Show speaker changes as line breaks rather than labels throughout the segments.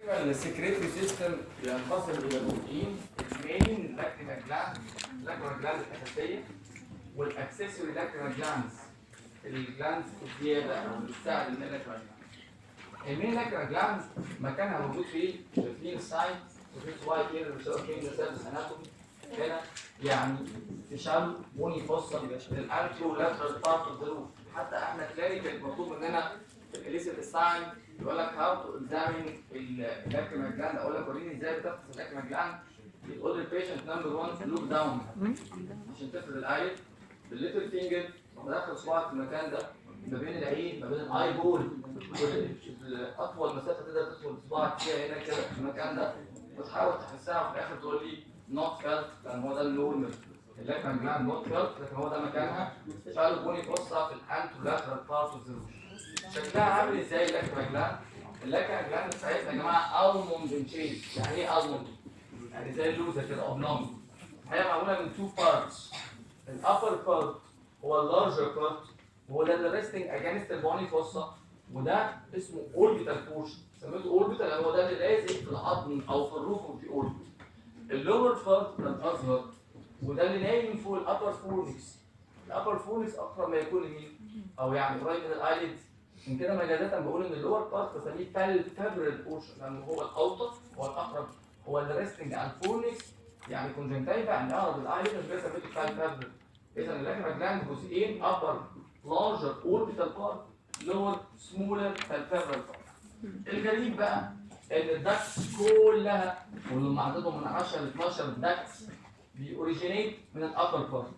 السكريتري سيستم بينقسم الى جزئين المين لاكريمال جلاند لاكريمال جلاند الاساسيه والاكسسوري لاكريمال جلاندز الجلاندز الزياده او اللي بتساعد ان اللاكريمال المين لاكريمال جلاندز مكانها موجود في شايفين السايد وفي صواعي كده اللي بيسموها كده سيرفس اناتومي هنا يعني تشال بوني فوسا للانترو لاترال بارت اوف ذا روف حتى احنا كلينيكال مطلوب مننا في الاليسيت الساين يقول لك هاو تو اكزامين الاكريمال جلاند اقول لك وريني ازاي بتفحص الاكريمال جلاند يقول للبيشنت نمبر 1 لوك داون عشان تفرد الايد بالليتل فينجر داخل صباعك في المكان ده ما بين العين ما بين الاي بول اطول مسافه تقدر تدخل صباعك فيها هنا كده في المكان ده وتحاول تحسها وفي الاخر تقول لي نوت فيلت لان هو ده النورمال اللكن جلاند نوت فيلت لكن هو ده مكانها شعر بوني بصه في الانتو لاترال بارت اوف ذا شكلها عامل ازاي اللكن جلاند اللكن جلاند بتاعتنا يا جماعه الموند ان شيب يعني ايه الموند؟ يعني زي اللوزه كده اوبلونج هي معموله من تو بارتس الابر بارت هو اللارجر بارت وهو ده اللي ريستنج اجينست البوني فوسا وده اسمه اوربيتال بورشن سميته اوربيتال هو ده اللي لازق في العظم او في الروف وفي اوربيتال اللور بارت ده الاصغر وده اللي نايم فوق الابر فورنكس الابر فورنكس اقرب ما يكون لمين او يعني قريب من الايليدز من كده مجازة بقول ان اللور بارت بسميه فالفابرال بورشن لانه هو الاوطى هو الاقرب هو اللي ريستنج على الفورنكس يعني كونجنتايفا يعني اقرب الايليدز عشان كده سميته فالفابرال اذا اللاكريمال جلاند جزئين ابر لارجر اوربيتال بارت لور سمولر فالفابرال بارت الغريب بقى ان الدكتس كلها ولما عددهم من 10 ل 12 دكتس بيوريجينيت من الابر بارت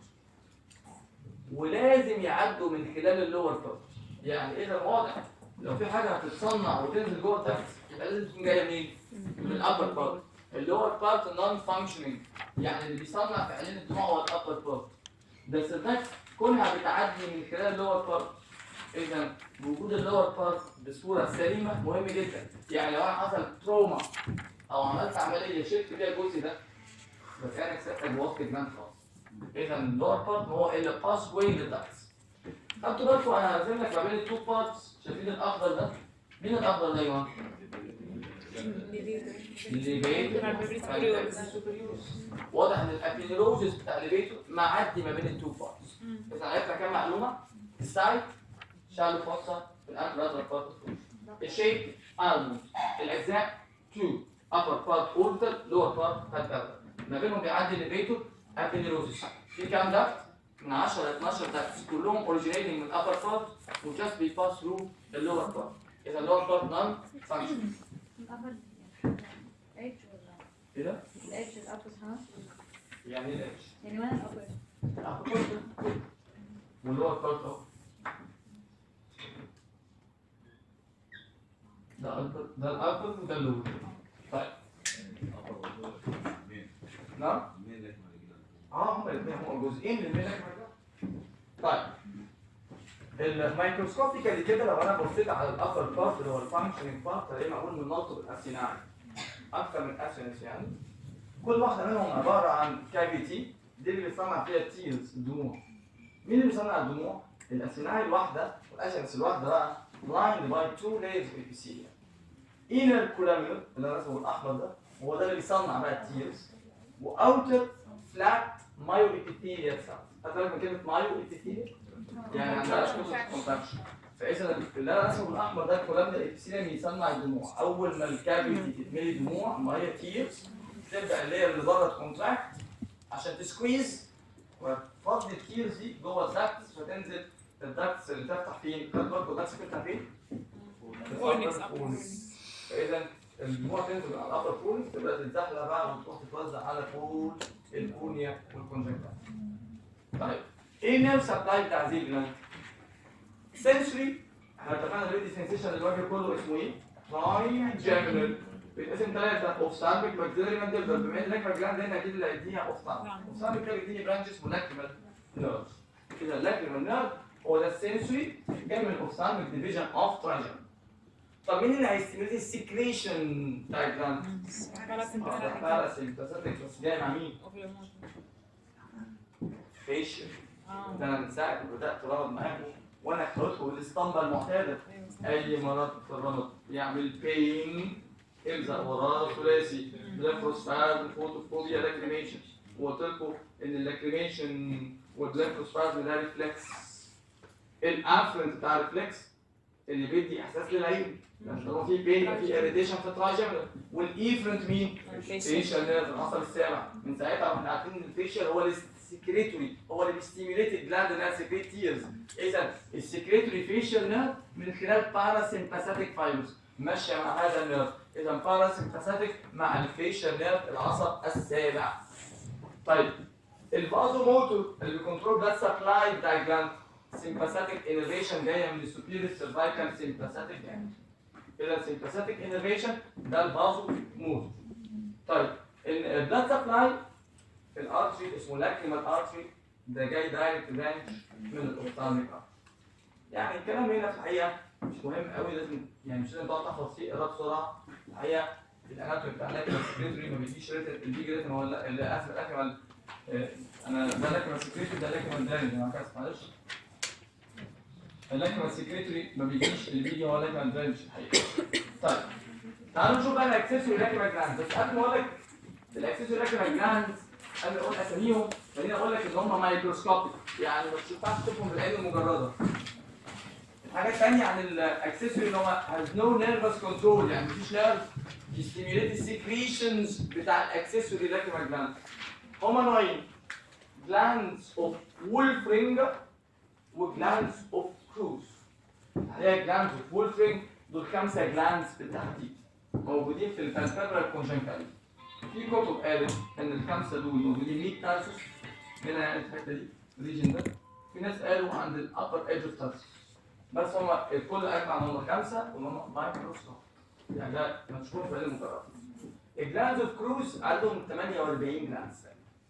ولازم يعدوا من خلال اللور بارت يعني اذا واضح لو في حاجه هتتصنع وتنزل جوه الدكتس يبقى لازم تكون جايه منين؟ من الابر بارت اللور بارت نون فانكشننج يعني اللي بيصنع في عينين الدموع هو الابر بارت بس الدكتس كونها بتعدي من خلال اللور بارت اذا وجود اللور بارت بصوره سليمه مهم جدا يعني لو انا حصل تروما او عملت عمليه شلت فيها الجزء ده بس انا كسبت الوسط جنان خالص اذا اللور بارت هو اللي باس واي للدكتس خدتوا بالكم انا هرسم لك ما بين التو بارتس شايفين الاخضر ده مين الاخضر ده يا جماعه؟ اللي بين واضح ان الابينيروزس بتاع اللي بيته معدي ما بين التو بارتس اذا عرفنا كام معلومه السايت شالو فوسا في الانتر لاترال بارت الشيب الموند الاجزاء 2 upper part orbital lower part palpebral ما بينهم بيعدي الليفيتور ابينيروزس في كام دكت من 10 ل 12 دكت كلهم originating من upper part و just be pass through the lower part اذا lower part non function
اتش ولا
ايه ده؟
الاتش الابس ها
يعني ايه الاتش؟
يعني وين الابس
الابر بارت واللور بارت اهو ده الابر ده الابر وده اللور طيب نعم اه هم الاثنين هم جزئين من الميلك طيب الميكروسكوبيكالي كده لو انا بصيت على الابر بارت اللي هو الفانكشننج بارت هلاقيه معمول من مالتيبل اسيناي اكثر من اسينس يعني كل واحده منهم عباره عن كافيتي دي اللي بيصنع فيها التيلز الدموع مين اللي بيصنع الدموع؟ الاسيناي الواحده والاسينس الواحده بقى lined by two layers of epithelium inner columnar اللي انا رسمه بالاحمر ده هو ده اللي بيصنع بقى التيلز واوتر فلات مايو epithelial cells هتعرف من كلمه مايو epithelial؟ يعني عندها شويه كونتراكشن فاذا اللي انا رسمه بالاحمر ده الكولامنا الابيثيليوم يصنع الدموع اول ما الكافيتي تتملي دموع ما هي تيرز تبدا اللاير اللي بره تكونتراكت عشان تسكويز وتفضي التيرز دي جوه الدكتس فتنزل الدكتس اللي تفتح فين؟ خد بالكم الدكتس بتفتح فين؟
فورنكس.
فورنكس. فاذا الدموع تنزل على الابر فورنكس تبدا تتزحلق بقى وتروح تتوزع على كل الكورنيا والكونجكتيفا. طيب ايه النيرف سبلاي بتاع هذه الجلاند؟ سنسوري احنا اتفقنا دلوقتي سنسيشن الوجه كله اسمه ايه؟ ترايجيمينال بيتقسم ثلاثة اوفثالميك ماكسيلري مانديبلر بما ان لاكريمال جلاند هنا اكيد اللي هيديها اوفثالميك اوفثالميك ده بيديني برانش اسمه لاكريمال نيرف كده اللاكريمال نيرف هو ده السنسوري جاي من الاوفثالميك ديفيجن اوف ترايجيمينال طب مين اللي هيستميليت السكريشن بتاع الجلاند؟ اه ده باراسيمباثيك بس جاي مع مين؟ فيشل ده انا من ساعه ما بدات اربط معاكم وانا حكيت لكم الاسطمبه المعتاده اي مرض في الربط يعمل بين الزق وراه ثلاثي بلافروسفاز فوتوفوبيا لاكريميشن وقلت لكم ان اللاكريميشن والبلافروسفاز ده ريفلكس الافرنت بتاع الريفلكس اللي بيدي احساس للعين لما هو في بين في اريتيشن في التراجمنال والايفرنت مين؟ فيشل نيرف العصب السابع من ساعتها واحنا عارفين ان الفيشل هو السكريتوري هو اللي بيستيميليت الجلاند انها سكريت تيرز اذا السكريتوري فيشل نيرف من خلال باراسمباثيك فايبرز ماشيه مع هذا النيرف اذا باراسمباثيك مع الفيشل نيرف العصب السابع طيب الفازو موتور اللي بيكنترول ده السبلاي بتاع الجلاند سمباثيك انرفيشن جايه من السوبيريور سيرفايكال سمباثيك يعني اذا سمباثيك انرفيشن ده الفازو موتور طيب البلاد سبلاي الارتري اسمه لاكريمال ارتري ده جاي دايركت برانش من الاوفتالميك ارتري يعني الكلام هنا في الحقيقه مش مهم قوي لازم يعني مش لازم تقعد تحفظ فيه اقرا بسرعه الحقيقه الاناتومي بتاع لاكريمال سكريتوري ما بيديش ريتن البيج ريتن هو لا- اللي اسف لاكريمال آه، انا ده لاكريمال سكريتوري ده لاكريمال درينج انا كاسف معلش اللاكريمال سكريتوري ما بيجيش اللي بيجي هو لاكريمال درينج الحقيقه طيب تعالوا نشوف بقى الاكسسوري لاكريمال جلاند بس قبل ما اقول لك الاكسسوري لاكريمال جلاند قبل ما اقول اساميهم خليني اقول لك ان هم مايكروسكوبيك يعني مش ينفعش تشوفهم بالعين المجرده الحاجه الثانيه عن الاكسسوري ان هو هاز نو نيرفس كنترول يعني مفيش نيرف يستيميوليت السكريشنز بتاع الاكسسوري لاكريمال جلاند هما نوعين جلاندز اوف وولفرينج وجلاندز اوف كروز هي جلاندز اوف وولفرينج دول خمسه جلاندز بالتحديد موجودين في البالبابرال كونجنكتيف في كتب قالت ان الخمسه دول موجودين 100 تارسس هنا يعني الحته دي الريجن ده في ناس قالوا عند الابر ايدج اوف تارسس بس هم الكل اجمع ان هم خمسه وهم مايكروسكوب يعني ده مشهور في علم الجراحه الجلاندز اوف كروز عندهم 48 جلاندز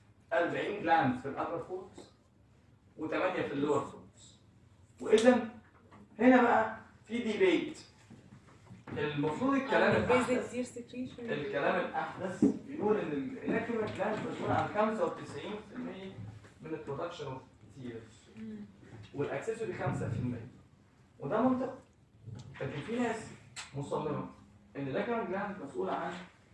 40 جلاند في الابر فوتس و8 في اللور فوتس واذا هنا بقى في ديبيت المفروض الكلام
البيزك
الاحدث
زير سكريشن
الكلام الاحدث بيقول ان الاكريمال جلاند مسؤول عن 95% من البرودكشن اوف تيرز والاكسسوري 5% وده منطق لكن في ناس مصممه ان الاكريمال جلاند مسؤول عن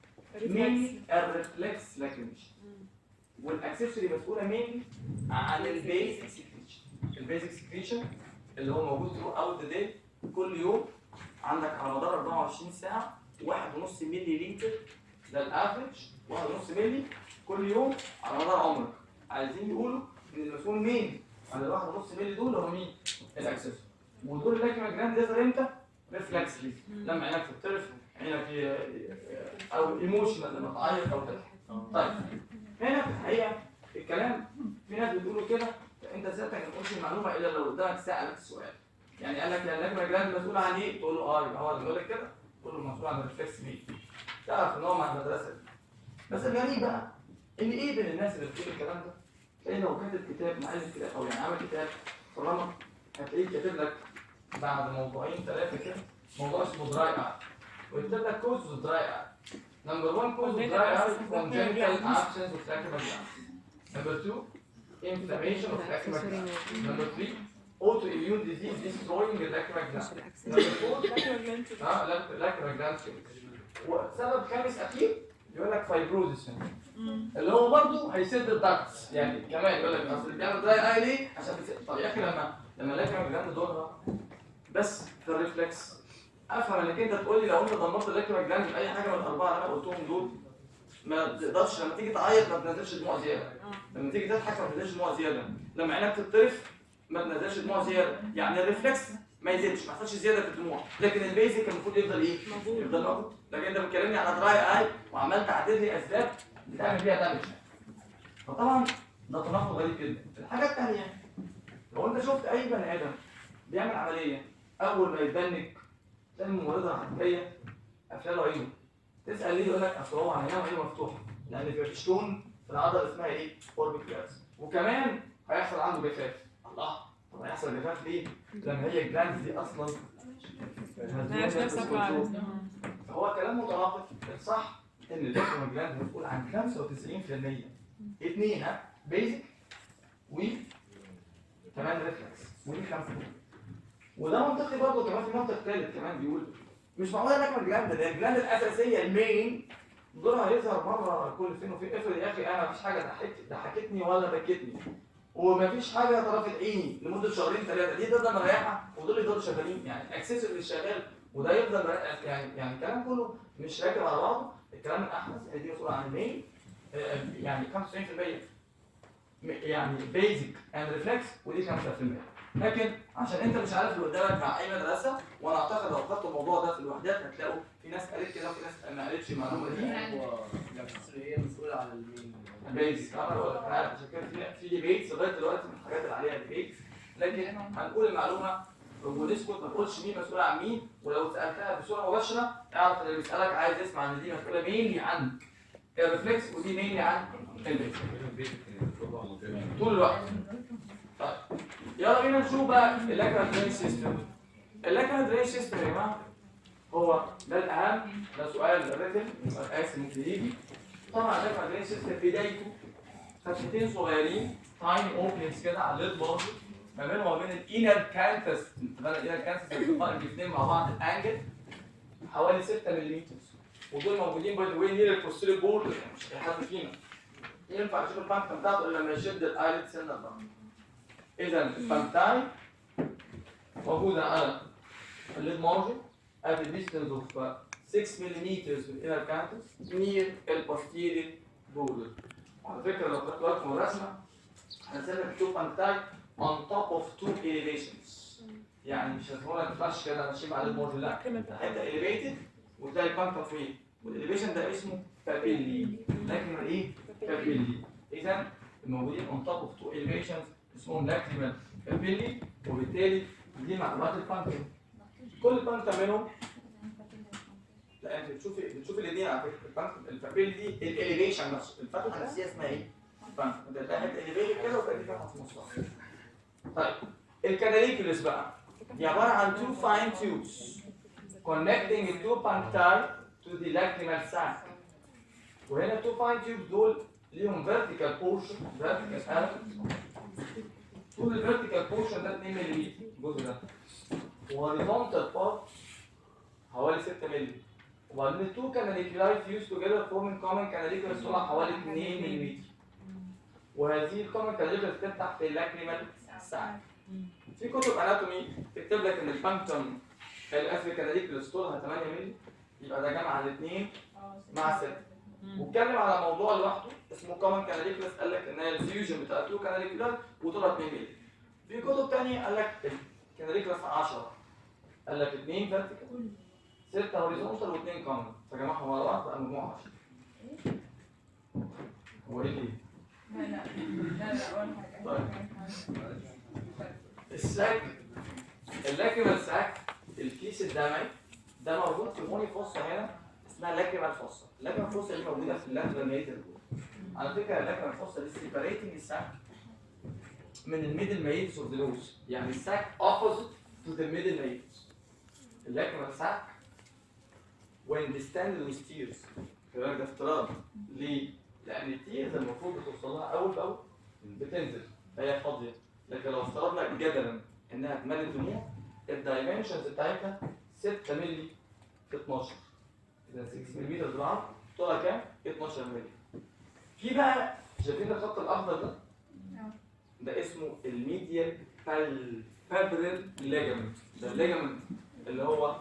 مين الريفلكس لاكريميشن والاكسسوري مسؤوله مين عن البيزك سكريشن البيزك سكريشن اللي هو موجود ثرو اوت ذا داي كل يوم عندك على مدار 24 ساعه 1.5 مللي لتر ده الافريج 1.5 مللي كل يوم على مدار عمرك عايزين يقولوا ان المسؤول مين عن ال 1.5 مللي دول هو مين الاكسسوري ودول اللاكريمال جلاند يظهر امتى ريفلكسلي لما عينك تطرف عينك ي- او ايموشنال لما تعيط او تضحك طيب هنا في الحقيقه الكلام في ناس بتقولوا كده انت ذاتك ما تقولش المعلومه الا لو قدامك سالك السؤال يعني قال لك يا اللجنه جراند مسؤول عن ايه؟ تقول له اه يبقى هو اللي بيقول لك كده تقول له مسؤول عن الريفلكس بيه تعرف ان هو مع المدرسه دي بس الغريب بقى ان ايه بين الناس اللي بتقول الكلام ده تلاقي لو كاتب كتاب مؤلف كتاب او يعني عمل كتاب في الرمى هتلاقيه كاتب لك بعد موضوعين ثلاثه كده موضوع اسمه دراي اي ويكتب لك كوز دراي اي نمبر 1 كوز دراي اي congenital absence of lacrimal glands number 2 inflammation of lacrimal glands number 3 autoimmune disease destroying the lacrimal glands number 4 اه لا لاكريمال جلاند وسبب خامس اخير يقول لك فايبروزس اللي هو برضه هيسد الضغط يعني كمان يقول لك اصل بيعمل دراي اي ليه؟ عشان بيسد طب يا اخي لما لما لاكريمال جلاند دورها بس في الريفلكس افهم انك انت تقول لي لو انت دمرت اللاكريمال جلاند باي حاجه من الاربعه اللي انا قلتهم دول ما تقدرش لما تيجي تعيط ما تنزلش دموع زياده لما تيجي تضحك ما تنزلش دموع زياده لما عينك تطرف ما تنزلش دموع زياده يعني الريفلكس ما يزيدش ما يحصلش زياده في الدموع لكن البيزك المفروض يفضل ايه؟
موجود.
يفضل موجود لكن انت بتكلمني على دراي اي وعمال تعدد لي اسباب بتعمل بيها دامج فطبعا ده تناقض غريب جدا الحاجه الثانيه لو انت شفت اي بني ادم بيعمل عمليه اول ما يتبنك تلاقي الممرضه راحت جايه قافله له عينه تسال ليه يقول لك اصل هو هينام عينه مفتوحه لان في ستون في العضله اسمها ايه؟ اوربيكلاس وكمان هيحصل عنده جفاف الله طب هيحصل جفاف ليه؟ لما هي الجلاند دي اصلا
ما هيش نفسك خالص
فهو كلام متناقض الصح ان اللاكريمال جلاند مسؤول عن 95% اثنين ها بيزك و كمان ريفلكس ودي خمسه وده منطقي برضه كمان في منطق ثالث كمان بيقول مش معقوله لك الجلاند ده الجلاند الاساسيه المين دورها هيظهر مره كل فين وفين افرض يا اخي انا مفيش حاجه ضحكت ضحكتني ولا بكتني ومفيش حاجه طرفت عيني لمده شهرين ثلاثه دي تفضل مريحه ودول يفضلوا شغالين يعني الاكسسوار اللي شغال وده يفضل مريح يعني يعني الكلام كله مش راكب على بعضه الكلام الاحدث اللي دي مسؤول عن المين آه، يعني 95% م- يعني بيزك اند ريفلكس ودي 5% لكن عشان انت مش عارف اللي قدامك مع اي مدرسه وانا اعتقد لو خدتوا الموضوع ده في الوحدات هتلاقوا في ناس قالت كده وفي ناس ما قالتش المعلومه دي
هو الاكسسوري هي مسؤولة عن المين
بيزك انا بقول لك انا عارف عشان كده في في ديبيتس لغايه دلوقتي من الحاجات اللي عليها ديبيتس لكن هنقول المعلومه ونسكت ما تقولش مين مسؤول عن مين ولو سالتها بصوره مباشره اعرف ان اللي بيسالك عايز يسمع ان دي مسؤوله مين عن الريفلكس ودي مين عن البيزك طول الوقت طيب يلا بينا نشوف بقى اللاكرال درين سيستم اللاكرال درين سيستم يا جماعه هو ده الاهم ده سؤال ريتم اسف ممكن يجي طبعا اللاكرال درين سيستم بدايته فتحتين صغيرين تايني اوبننجز كده على الليد برضه ما بينهم وما بين الانر كانتس اتفقنا الانر كانتس التقاء الاثنين مع بعض الانجل حوالي 6 ملم ودول موجودين باي ذا واي نير البوستيريور بورد مش اي حد فينا ينفع يشوف الفانكشن بتاعته الا لما يشد الايلت سنه بقى اذا الفانكتاي موجوده على الليد مارجن at a distance of uh, 6 millimeters من inner canthus near البوستيريور border وعلى فكره لو خدت بالك من الرسمه هنسيب لك تو فانكتاي on top of two elevations يعني مش هتقول لك فلاش كده ماشي مع الليد مارجن لا ده حته elevated وتلاقي الفانكتا فوق والelevation ده اسمه بابيلي لكن ايه بابيلي اذا الموجودين on top of two elevations اسمهم لاكريمال بابيلي وبالتالي دي معلومات الفانكتا كل فانكتا منهم لا انت بتشوفي بتشوفي الاثنين على فكره الفانكتا البابيلي دي الاليفيشن نفسه الفانكتا الاساسيه اسمها ايه؟ فانكتا ده ده حته اليفيتد كده وبقى دي فانكتا في النص طيب الكاناليكولس بقى دي عباره عن two fine tubes connecting the two puncti to the lacrimal sac. وهنا two fine tubes دول ليهم vertical portion vertical element طول ال vertical portion ده 2 ملم الجزء ده horizontal part حوالي 6 ملم وبعدين ال two canaliculi fused together forming common canaliculus طولها حوالي 2 ملم وهذه الكومن canaliculus بتفتح في اللاكريمال sac. في كتب اناتومي تكتب لك ان البانكتوم الاسفل كاناليكولس طولها 8 مللي يبقى ده جمع الاثنين مع 6 واتكلم على موضوع لوحده اسمه كومن كاناليكولس قال لك ان هي الفيوجن بتاع تو كاناليكولار وطولها 2 مللي في كتب ثانيه قال لك الكاناليكولس 10 قال لك 2 فيرتيكال 6 هوريزونتال و2 كومن فجمعهم على بعض بقى مجموعه 10 هو ايه دي؟
لا لا لا لا ولا حاجة
الساك اللاكريمال ساك الكيس الدمعي ده موجود في موني فوسا هنا اسمها لاكريمال فوسا اللاكريمال فوسا دي موجوده في اللاترال ميتال على فكره اللاكريمال فوسا دي سيبريتنج الساك من الميدل ميتس اوف ذا نوز يعني الساك اوبوزيت تو ذا ميدل ميتس اللاكريمال ساك when distended with tears كده ده افتراض ليه؟ لان التيرز المفروض بتوصل لها اول باول بتنزل فهي فاضيه لكن لو افترضنا جدلا انها تملي دموع الدايمنشنز بتاعتها 6 مللي في 12 اذا 6 ملم بالعرض طولها كام؟ 12 مللي في بقى شايفين الخط الاخضر ده؟ ده اسمه الميديال بالفابرال ليجامنت ده الليجامنت اللي هو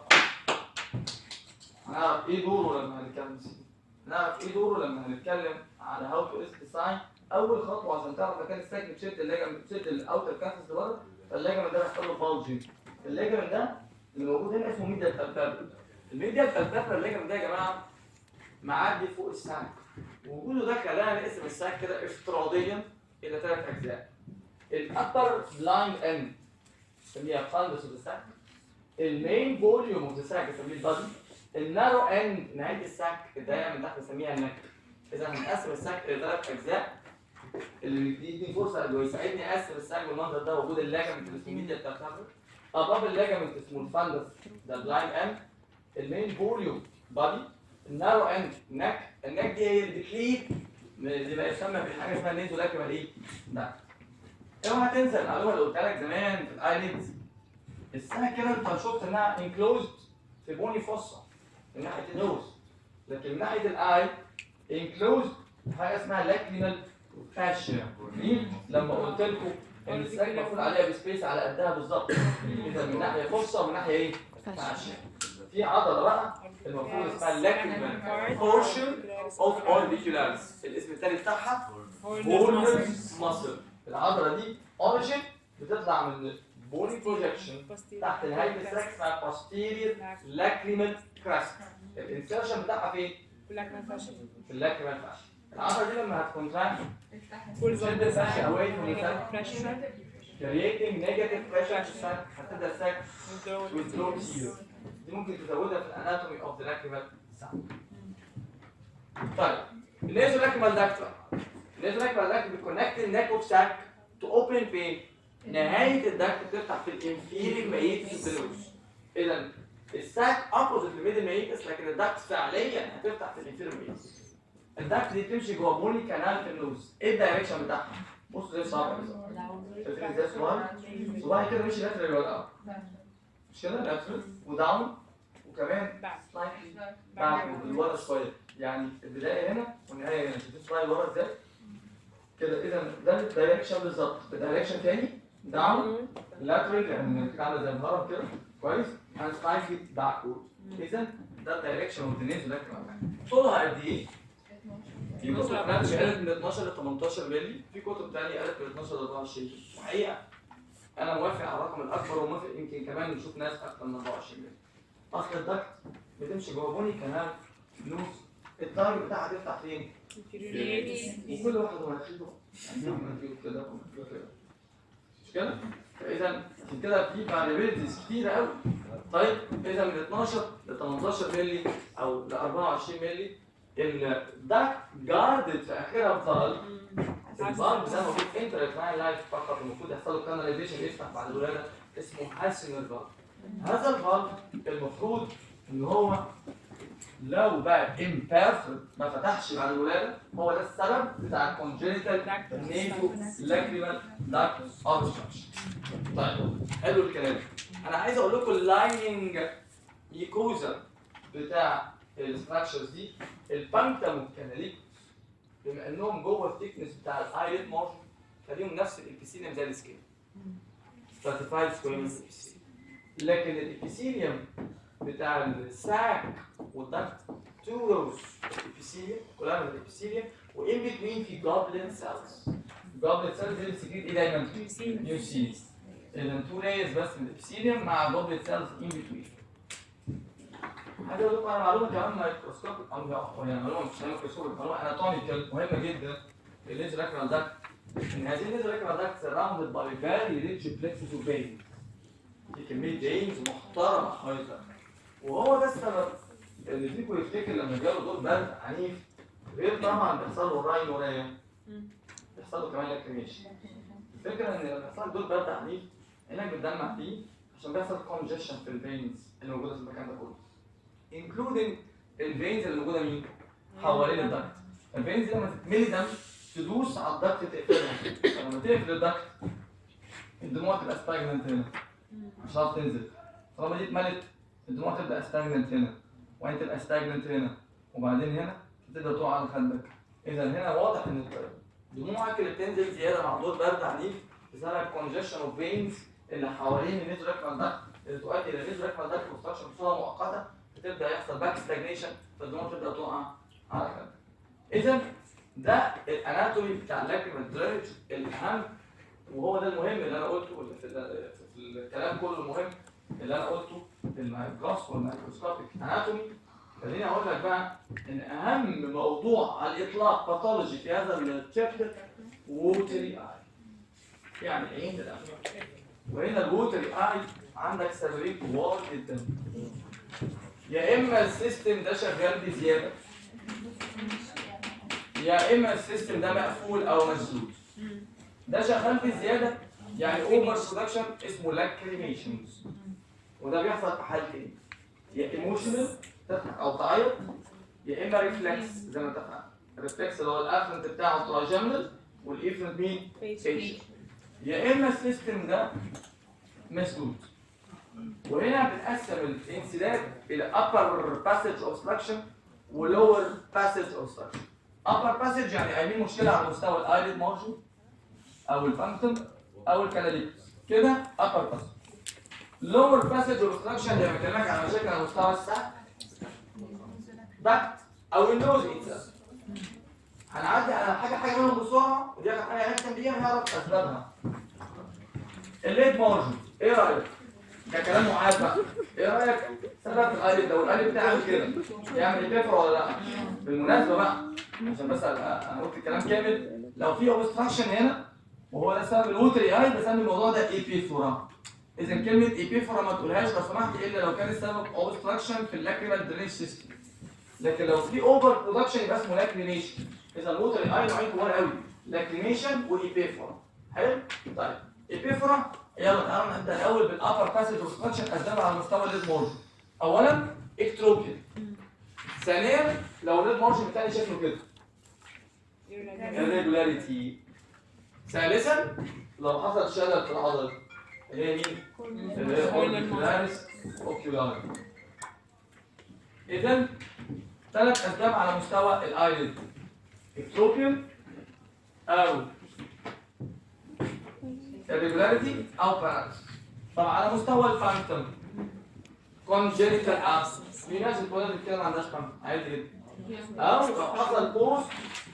هنعرف ايه دوره لما هنتكلم نعرف ايه دوره لما هنتكلم على هاو تو اسك ساين اول خطوه عشان تعرف مكان الساك بتشد الليجامنت بتشد الاوتر كانسس لبره فالليجامنت ده بيحصل له بالجنج الليجامنت ده اللي موجود هنا اسمه ميديال بالبابر الميديال بالبابر الليجامنت ده يا جماعه معدي فوق الساك وجوده ده خلانا نقسم الساك كده افتراضيا الى ثلاث اجزاء الابر بلايند اند نسميها فاندس اوف الساك المين فوليوم اوف ذا ساك نسميه البادي النارو اند نهايه الساك الدايره من تحت نسميها النك اذا هنقسم الساك الى ثلاث اجزاء اللي بيديني فرصه اللي يساعدني اقسم الساك بالمنظر ده وجود اللاجمنت اللي اسمه ميديا بتاعتها اباب اللاجمنت اسمه الفاندس ده بلايند اند المين فوليوم بادي النارو اند نك النك دي هي اللي بتليد من اللي بقى يسمى بحاجه اسمها نيزو لاكريمال ايه؟ ده اوعى تنسى المعلومه اللي قلتها لك زمان في الايليدز الساك كده انت شفت انها انكلوزد في بوني فصة من ناحيه النوز لكن من ناحيه الاي انكلوز حاجه اسمها لاكريمال فاشيا دي لما قلت لكم ان الساك المفروض عليها بسبيس على قدها بالظبط اذا من ناحيه فصة ومن ناحيه ايه؟ فاشيا في عضله بقى المفروض اسمها لاكريمال بورشن اوف اوربيكولاريس الاسم الثاني بتاعها بولنس ماسل العضله دي اوريجين بتطلع من بوني بروجكشن تحت نهايه الساك اسمها posterior lacrimal crest الانسرشن بتاعها فين؟ في اللاكريمال فاشن العضله دي لما هتكونتراكت شد الفاشن away from the sac creating negative pressure في الساك هتبدا الساك withdraw here دي ممكن تزودها في الاناتومي اوف ذا لاكريمال ساك طيب النيزو لاكريمال داكت النيزو لاكريمال داكت بيكونكت النيك اوف ساك تو اوبن فين؟ نهايه الداكت بتفتح في الانفيريور ميتس بلوز اذا الساك ابوزيت الميدل ميتس لكن الداكت فعليا هتفتح في الانفيريور ميتس الداكت دي بتمشي جوه بوني كانال في النوز ايه الدايركشن بتاعها؟ بص زي الصابع بالظبط شايفين ازاي صباعي؟ صباعي كده ماشي لاترال ولا اب مش كده لاترال وداون وكمان سلايتلي باك لورا شويه يعني البدايه هنا والنهايه هنا شايفين صباعي لورا ازاي؟ كده اذا ده الدايركشن بالظبط الدايركشن تاني داون لاترال يعني كده عامله زي الهرم كده كويس اند سلايتلي باكورد اذا ده الدايركشن اوف ذا نيز طولها قد ايه؟ في كتب قالت من 12 ل 18 مللي في كتب ثانيه قالت من 12 ل 24 الحقيقه انا موافق على الرقم الاكبر وموافق يمكن كمان نشوف ناس اكثر من 24 مللي اصل الدكت بتمشي جوه بوني كانال نوز التايم بتاعها تفتح فين؟ وكل واحد مناخيره يعني مناخيره كده ومناخيره كده مش كده؟ فاذا عشان كده في فاريبيلتيز كتيره قوي طيب اذا من 12 ل 18 مللي او ل 24 مللي الداك جاردد في اخرها بفالف الفالف ده موجود انتر لايف فقط المفروض يحصل له كاناليزيشن يفتح بعد الولاده اسمه هاسنر فالف هذا الفالف المفروض ان هو لو بقى امبيرفكت ما فتحش بعد الولاده هو ده السبب بتاع الكونجنتال نيفو لاكريمال داك اوبستراكشن طيب حلو الكلام انا عايز اقول لكم اللايننج ميكوزا بتاع الاستراكشرز دي البانكتم والكناليك بما انهم جوه الثيكنس بتاع الايلت مارجن فليهم نفس الابيثيليوم زي السكين stratified squamous epithelium لكن الابيثيليوم بتاع الساك والدكت تو روز epithelium كلها من الابيثيليوم وان بتوين في جوبلين سيلز جوبلين سيلز دي بتسكريت ايه دايما؟ نيوسيز اذا تو لايرز بس من الابيثيليوم مع جوبلين سيلز ان بتوين عايز اقول لكم على معلومه كمان مايكروسكوب او يعني معلومه مش مايكروسكوب معلومه اناتوميكال مهمه جدا الليزر اكرال داكت ان هذه الليزر اكرال داكت سراوندد باي فيري ريتش بلكسس اوف فين دي كميه فينز محترمه حوالي الداكت وهو ده السبب اللي فيكم يفتكر لما جاله دور برد عنيف غير طبعا بيحصل له راين ورايا بيحصل له كمان لاكريميشن الفكره ان لما يحصل دور برد عنيف عينك بتدمع فيه عشان بيحصل كونجيشن في الفينز اللي موجوده في المكان ده كله including الفينز اللي موجوده مين؟ حوالين الدكت الفينز دي لما تتملي دم تدوس على الدكت تقفلها لما تقفل الدكت الدموع تبقى ستاجننت هنا مش هتعرف تنزل طالما دي اتملت الدموع تبقى ستاجننت هنا وبعدين تبقى ستاجننت هنا وبعدين هنا تبدا تقع على خدك اذا هنا واضح ان دموعك اللي بتنزل زياده مع دور برد عنيف بسبب كونجيشن اوف فينز اللي حوالين النيزولاكرال داكت اللي تؤدي الى النيزولاكرال داكت كونستراكشن بصوره مؤقته تبدا يحصل باك ستاجنيشن فالدموع تبدا تقع على خدك اذا ده الاناتومي بتاع اللاكريمال درينج الاهم وهو ده المهم اللي انا قلته اللي في, ال- في الكلام كله المهم اللي انا قلته المايكروسكوب والمايكروسكوبيك اناتومي خليني اقول لك بقى ان اهم موضوع على الاطلاق باثولوجي في هذا الشابتر ووتري اي يعني عين الافلام وهنا الووتري اي عندك سببين كبار جدا يا اما السيستم ده شغال بزياده يا اما السيستم ده مقفول او مسدود ده شغال بزياده يعني اوفر برودكشن اسمه لاكريميشنز وده بيحصل في حالتين يا ايموشنال تضحك او تعيط يا اما ريفلكس زي ما اتفقنا الريفلكس اللي هو الافرنت بتاعه تراجمنال والايفرنت مين؟ فيشل يا اما السيستم ده مسدود وهنا بنقسم الانسداد الى upper passage obstruction و lower passage obstruction upper passage يعني قايمين مشكله على مستوى الايلid margin او الفانكتوم او الكاناليكس كده upper passage lower passage obstruction اللي بكلمك عن مشاكل على مستوى السقف ضغط او النوز اتساب هنعدي على حاجه حاجه منهم بسرعه ودي اخر حاجه هنختم بيها ونعرف اسبابها الليد مارجن ايه رايك؟ ده كلام معاد بقى ايه رايك؟ سبب القالب لو القالب بتاعي عامل كده يعمل كفر ولا لا؟ بالمناسبه بقى عشان بس أبقى انا قلت الكلام كامل لو في اوبستراكشن هنا وهو ده سبب الوتري اي بسمي الموضوع ده ايبيفورا اذا كلمه ايبيفورا ما تقولهاش لو سمحت الا لو كان السبب اوبستراكشن في اللاكريمال درينج سيستم لكن لو في اوفر برودكشن يبقى اسمه لاكريميشن اذا الوتر اي نوعين كبار قوي لاكريميشن وايبيفورا حلو طيب ايبيفورا يلا تعالوا نبدا الاول بالابر باسج اوبستراكشن اسبابها على مستوى الليد مورجن اولا اكتروبيا ثانيا لو الليد مورجن بتاعي شكله كده irregularity ثالثا لو حصل شلل في العضله اللي هي مين؟ اللي هي اوربيكولاريس اوكيولار اذا ثلاث اسباب على مستوى الايلid اكتروبيون او irregularity او paralysis طب على مستوى الفانكتوم congenital absence في ناس اتولدت بتتكلم عن عندهاش فانكتوم عادي جدا او لو حصل بوست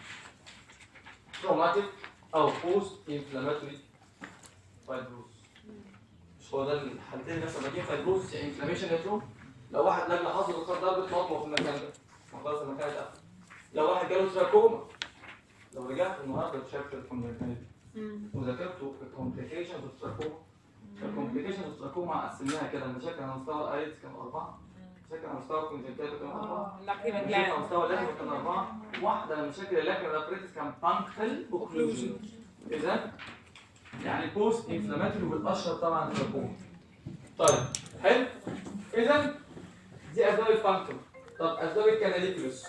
تروماتيك او بوست انفلاماتوري فايبروس مش هو ده الحالتين اللي لسه باقيين فايبروس يعني انفلاميشن يا لو واحد لجنه حصل وصار ضربه مطوه في المكان ده ما خلاص المكان اتقفل لو واحد جاله تراكوما لو رجعت النهارده تشابتر الكومبليكيشن وذاكرته الكومبليكيشن في التراكوما الكومبليكيشن في التراكوما قسمناها كده المشاكل على مستوى الايدز كانوا اربعه مشاكل على مستوى الكونجنتال كانوا اربعه مشاكل على مستوى اللحم كان اربعه واحده من مشاكل اللحم الابريتس كان بانكتل اوكلوجن اذا يعني بوست انفلاماتوري والاشهر طبعا التراكوما طيب حلو اذا دي اسباب البانكتل طب اسباب الكاناليكولوس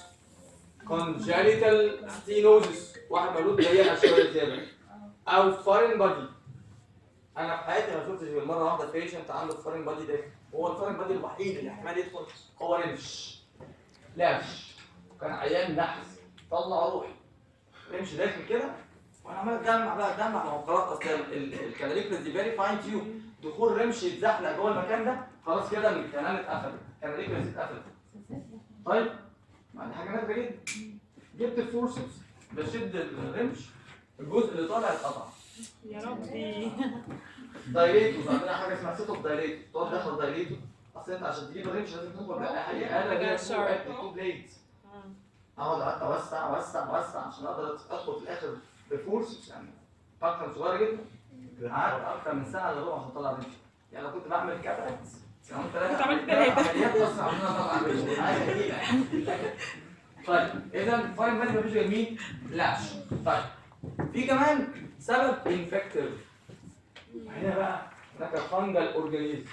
congenital stenosis واحد مولود ضيقه شويه زياده او foreign body انا في حياتي ما شفتش غير مره واحده بيشنت عنده foreign body ده هو الفورين بادي الوحيد اللي احتمال يدخل هو رمش لافش كان عيان نحس طلع روحي رمش داخل كده وانا عمال اتجمع بقى اتجمع ما هو خلاص اصل الكالوريكلس دي فيري فاين تيوب دخول رمش يتزحلق جوه المكان ده خلاص كده الكنال اتقفل الكالوريكلس اتقفل طيب ما دي حاجه نادره جدا جبت الفورسز بشد الرمش الجزء اللي طالع اتقطع
يا ربي
دايليتوس عندنا حاجه اسمها سيت اوف دايليتوس تقعد داخل دايليتوس اصل انت عشان تجيب الرمش لازم تدخل بحاجه اقل
ده
من
sharp.
تو بليدز اقعد قعدت اوسع اوسع اوسع عشان اقدر ادخل في الاخر بفورسز يعني فتره صغيره جدا قعدت اكتر من سنه الا ربع عشان اطلع رمش يعني لو كنت بعمل كاتراكت كمان ثلاثة
كنت عملت تلاتة.
عمليات اصلا عشان اطلع رمش حاجه جديده يعني طيب اذا فاين بادي مفيش غير مين؟ لاش طيب في كمان سبب انفكتيف هنا بقى هناك فانجل اورجانيزم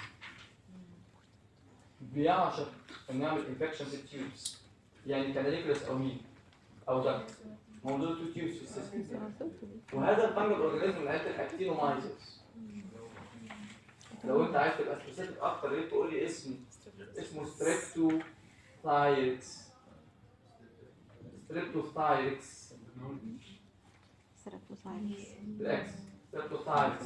بيعشق انه يعمل انفكشن في التيوبس يعني كاناليكولس او مين او ده موجود تو تيوبس في السيستم وهذا الفانجل اورجانيزم من عيله الاكتينومايزرز لو انت عايز تبقى سبيسيفيك اكتر يا ريت تقول لي اسم اسمه ستريبتوثايركس ستريبتوثايركس بالعكس ستريبتوثايركس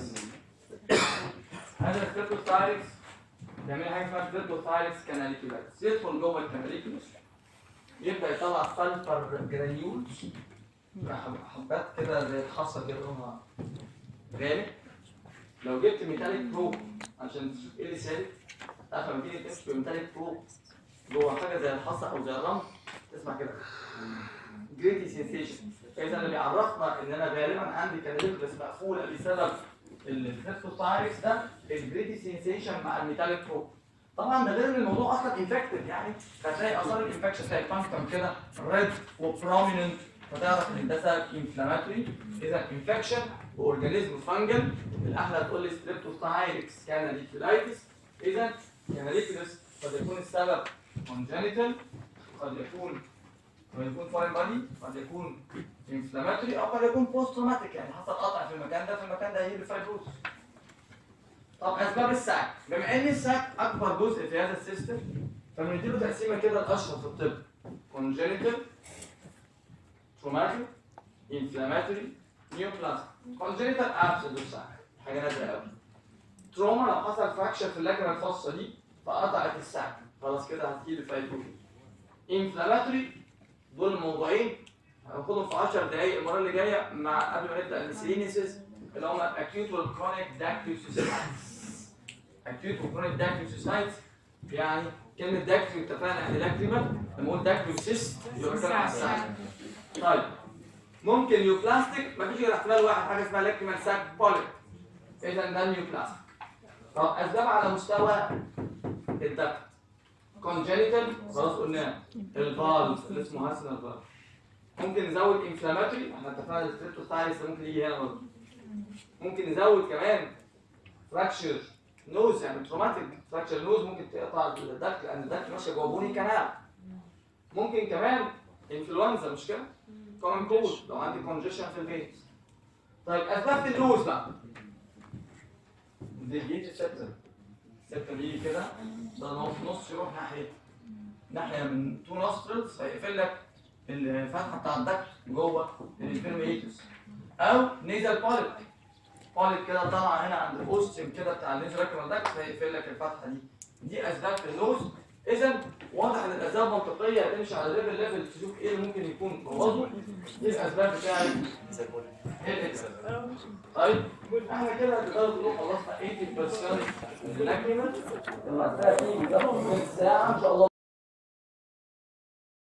هذا الستريبتوثايركس بيعمل حاجه اسمها ستريبتوثايركس كاناليكولاس يدخل جوه الكاناليكولاس يبدا يطلع سلفر جرانيولز حبات كده زي الحصى كده لونها غامق لو جبت ميتاليك بروب عشان تشوف ايه اللي سالك تعرف لما تيجي تمشي بميتاليك بروب جوه حاجه زي الحصى او زي الرمل تسمع كده جريتي سensation فاذا اللي بيعرفنا ان انا غالبا عندي كاناليكولاس مقفوله بسبب الستريبتوثايركس ده الجريتي سensation مع الميتاليك بروب طبعا ده غير ان الموضوع اصلا انفكتد يعني هتلاقي اثار الانفكشن تلاقي فانكتم كده ريد وبروميننت فتعرف ان ده سبب انفلاماتوري اذا انفكشن واورجانيزم فانجل الاحلى تقول لي ستريبتوثايركس كاناليكولايتس اذا كاناليكولاس قد يكون السبب congenital قد يكون قد يكون فورين بادي قد يكون انفلاماتوري او قد يكون بوست تروماتيك يعني حصل قطع في المكان ده في المكان ده هيجيب فايبروس طب اسباب الساك بما ان الساك اكبر جزء في هذا السيستم فبنديله تقسيمه كده الاشهر في الطب congenital traumatic inflammatory neoplastic congenital abscess والساك حاجه نادره قوي تروما لو حصل فراكشر في اللجنه الخاصه دي فقطعت الساك خلاص كده هتجيب فايبروز انفلاماتوري دول موضوعين هناخدهم في 10 دقايق المره اللي جايه مع قبل ما نبدا الميسيلينيسيس اللي هم الاكيوت والكرونيك داكتيوسيسايتس اكيوت وكرونيك داكتيوسيسايتس يعني كلمه داكتيو اتفقنا يعني لاكريمال لما اقول داكتيوسيست يبقى بتكلم على الساك طيب ممكن نيوبلاستيك مفيش غير احتمال واحد حاجه اسمها لاكريمال ساك بوليك اذا ده نيوبلاستيك طب اسباب على مستوى الدكت كونجنتال خلاص قلنا الفالف اللي اسمه هاسنر فالف ممكن نزود انفلاماتوري احنا اتفقنا الستريبتوستايلس ممكن يجي هنا برضه ممكن نزود كمان فراكشر نوز يعني تروماتيك فراكشر نوز ممكن تقطع الدكت لان الدكت ماشيه جوه بوني كانال ممكن كمان انفلونزا مش كده؟ كومن كول لو عندي كونجيشن في الفينز طيب اسباب في النوز بقى دي جيت السبتم السبتم يجي كده ده نص نص يروح ناحيه ناحيه من تو نوسترلز فيقفل لك الفتحه بتاع الدكت جوه الانفيرميتوس او نيزل بوليب بوليب كده طالعه هنا عند الاوستيوم كده بتاع النيزل ريكرال دكت فيقفل لك الفتحه دي دي اسباب في النوز اذا واضح ان الاسباب منطقيه هتمشي على ليفل ليفل تشوف ايه اللي ممكن يكون بوظه دي الاسباب بتاعت الإكسل. طيب احنا كده تقدروا تقولوا خلصنا 80% من الاكريمنت لما تلاقي فيه بياخد من ساعه ان شاء الله